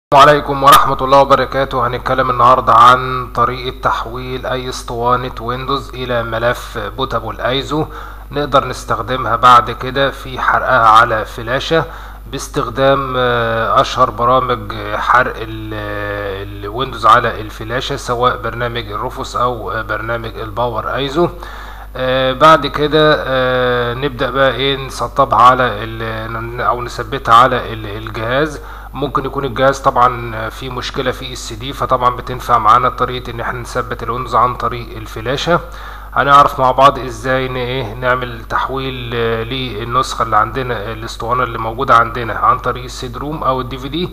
السلام عليكم ورحمة الله وبركاته هنتكلم النهاردة عن طريقة تحويل أي اسطوانة ويندوز إلى ملف بوتابل أيزو نقدر نستخدمها بعد كده في حرقها على فلاشة باستخدام آه، أشهر برامج حرق ال- الويندوز على الفلاشة سواء برنامج الروفوس أو برنامج الباور أيزو آه بعد كده آه نبدأ بقى ايه نسطبها على ال- او نثبتها على ال- الجهاز ممكن يكون الجهاز طبعا فيه مشكلة في السي دي فطبعا بتنفع معانا طريقة ان احنا نثبت الويندوز عن طريق الفلاشة هنعرف مع بعض ازاي ن- ايه نعمل تحويل آه، للنسخة اللي عندنا الاسطوانة اللي موجودة عندنا عن طريق السيد روم او الدي في دي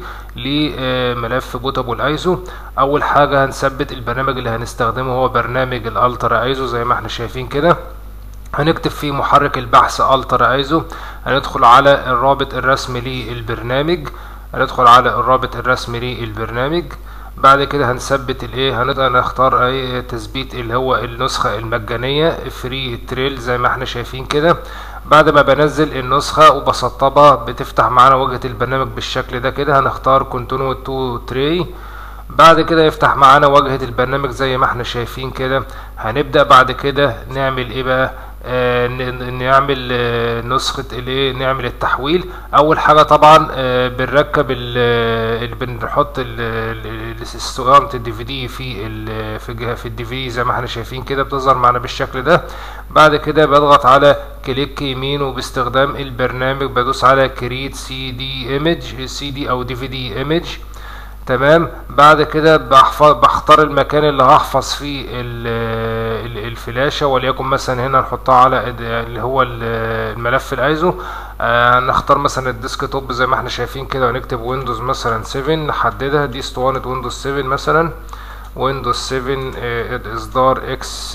لملف بوتابل ايزو اول حاجة هنثبت البرنامج اللي هنستخدمه هو برنامج الالترا ايزو زي ما احنا شايفين كده هنكتب في محرك البحث الترا ايزو هندخل على الرابط الرسمي للبرنامج هندخل على الرابط الرسمي للبرنامج بعد كده هنثبت الايه هنبقى نختار اي تثبيت اللي هو النسخة المجانية فري تريل زي ما احنا شايفين كده بعد ما بنزل النسخة وبسطبها بتفتح معانا واجهة البرنامج بالشكل ده كده هنختار كونتينيو تو تري بعد كده يفتح معانا واجهة البرنامج زي ما احنا شايفين كده هنبدأ بعد كده نعمل ايه بقى آه ن- ن- نعمل آه نسخة الايه نعمل التحويل اول حاجة طبعا آه بنركب ال- اللي بنحط ال- ال- ال- اسطوانة الدي في دي في ال في الجه- في الدي في زي ما احنا شايفين كده بتظهر معانا بالشكل ده بعد كده بضغط على كليك يمين وباستخدام البرنامج بدوس على كريت سي دي ايمج سي دي او دي في دي ايمج تمام بعد كده بحفظ بختار المكان اللي هحفظ فيه ال- ال- الفلاشة وليكن مثلا هنا نحطها على ال- اللي هو ال- الملف الايزو آه نختار مثلا الديسك توب زي ما احنا شايفين كده ونكتب ويندوز مثلا 7 نحددها دي اسطوانة ويندوز 7 مثلا ويندوز 7 آه، اصدار اكس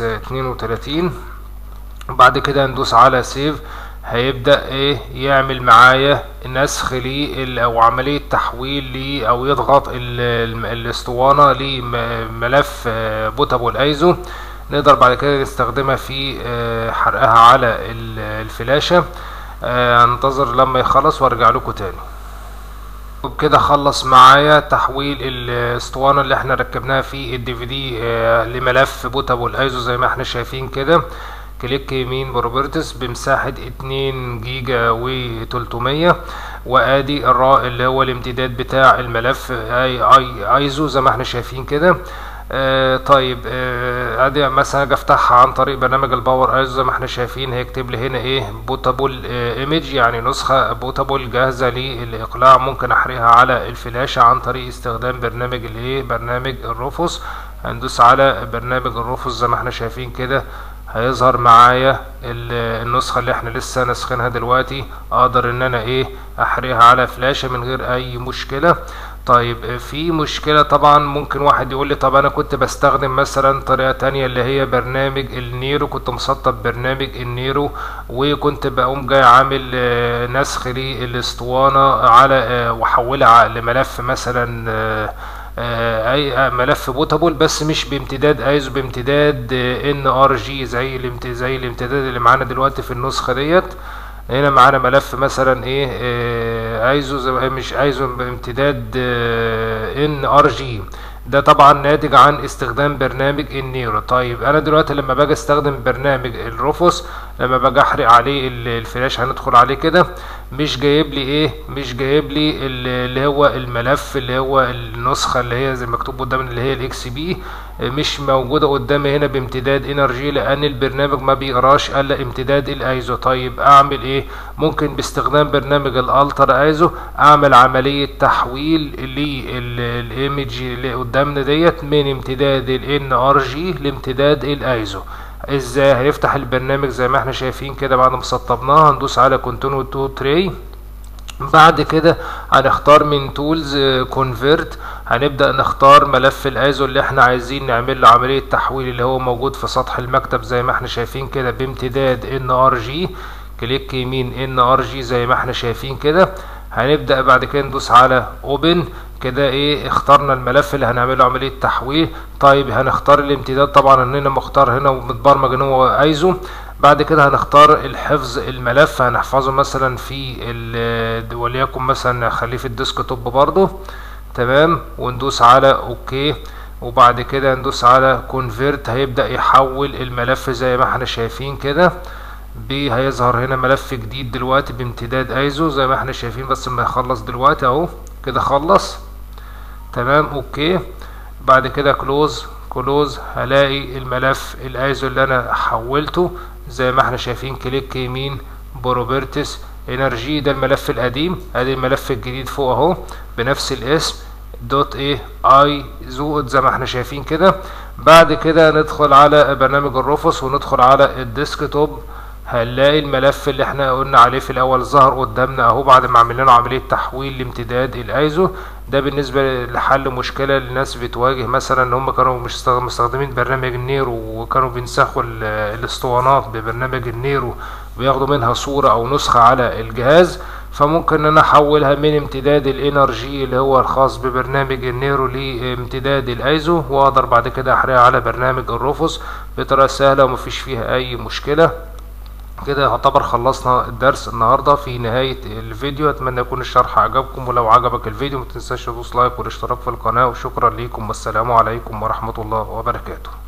32 بعد كده ندوس على سيف هيبدأ ايه يعمل معايا نسخ لي او عملية تحويل لي او يضغط ال- الم- الاسطوانة لملف بوتابل ايزو نقدر بعد كده نستخدمها في آه، حرقها على ال- الفلاشة آه، هنتظر لما يخلص وارجع لكم تاني وبكده خلص معايا تحويل الاسطوانة اللي احنا ركبناها في الدي في دي لملف بوتابل ايزو زي ما احنا شايفين كده كليك يمين بروبرتس بمساحة اتنين جيجا و 300 وادي الرا اللي هو الامتداد بتاع الملف اي اي ايزو زي ما احنا شايفين كده آه طيب آه ادي مثلا اجي افتحها عن طريق برنامج الباور ايزو زي ما احنا شايفين هيكتب لي هنا ايه بوتابل ايمج يعني نسخة بوتابل جاهزة للاقلاع ممكن احرقها على الفلاشة عن طريق استخدام برنامج الايه برنامج الروفوس هندوس على برنامج الروفوس زي ما احنا شايفين كده هيظهر معايا ال- النسخة اللي احنا لسه ناسخينها دلوقتي اقدر ان انا ايه احرقها على فلاشة من غير اي مشكلة طيب في مشكلة طبعا ممكن واحد يقول لي طب انا كنت بستخدم مثلا طريقة تانية اللي هي برنامج النيرو كنت مسطب برنامج النيرو وكنت بقوم جاي عامل آه، نسخ للاسطوانة على آه، واحولها لملف مثلا آه، آه، اي آه، ملف بوتابل بس مش بامتداد ايزو بامتداد ان ار جي زي الامت- زي الامتداد اللي معانا دلوقتي في النسخه ديت هنا معانا ملف مثلا ايه آه، ايزو زي مش ايزو بامتداد ان ار جي ده طبعا ناتج عن استخدام برنامج النيرو طيب انا دلوقتي لما باجي استخدم برنامج الروفوس لما باجي احرق عليه ال- الفلاش هندخل عليه كده مش جايب لي ايه مش جايب لي ال- اللي هو الملف اللي هو النسخه اللي هي زي مكتوب قدامنا اللي هي الاكس بي مش موجوده قدامي هنا بامتداد انرجي لان البرنامج ما بيقراش الا امتداد الايزو طيب اعمل ايه ممكن باستخدام برنامج الالترا ايزو اعمل عمليه تحويل للايمج اللي قدامنا ديت من امتداد الان ار جي لامتداد الايزو ازاي هنفتح البرنامج زي ما احنا شايفين كده بعد ما سطبناه هندوس على كونتينيو تو تري بعد كده هنختار من تولز كونفرت هنبدأ نختار ملف الايزو اللي احنا عايزين نعمل له عملية تحويل اللي هو موجود في سطح المكتب زي ما احنا شايفين كده بامتداد ان ار جي كليك يمين ان ار جي زي ما احنا شايفين كده هنبدأ بعد كده ندوس على اوبن كده ايه اخترنا الملف اللي هنعمله عملية تحويل طيب هنختار الامتداد طبعا اننا مختار هنا ومتبرمج ان هو ايزو بعد كده هنختار الحفظ الملف هنحفظه مثلا في ال- وليكن مثلا نخليه في الديسك توب برضه تمام وندوس على اوكي وبعد كده ندوس على كونفيرت هيبدأ يحول الملف زي ما احنا شايفين كده بي هيظهر هنا ملف جديد دلوقتي بامتداد ايزو زي ما احنا شايفين بس ما يخلص دلوقتي اهو كده خلص تمام اوكي بعد كده كلوز كلوز هلاقي الملف الايزو اللي انا حولته زي ما احنا شايفين كليك يمين بروبرتس انرجي ده الملف القديم ادي الملف الجديد فوق اهو بنفس الاسم دوت ايه اي زود زي ما احنا شايفين كده بعد كده ندخل على برنامج الرفس وندخل على الديسكتوب هنلاقي الملف اللي احنا قلنا عليه في الاول ظهر قدامنا اهو بعد ما عملنا له عمليه تحويل لامتداد الايزو ده بالنسبه لحل مشكله للناس بتواجه مثلا ان هم كانوا مش مستخدمين برنامج النيرو وكانوا بينسخوا الاسطوانات ببرنامج النيرو بياخدوا منها صوره او نسخه على الجهاز فممكن ان انا احولها من امتداد الانرجي اللي هو الخاص ببرنامج النيرو لامتداد الايزو واقدر بعد كده احرقها على برنامج الرفس بطريقه سهله ومفيش فيها اي مشكله كده يعتبر خلصنا الدرس النهاردة في نهاية الفيديو اتمنى يكون الشرح عجبكم ولو عجبك الفيديو متنساش تدوس لايك والاشتراك في القناة وشكرا ليكم والسلام عليكم ورحمة الله وبركاته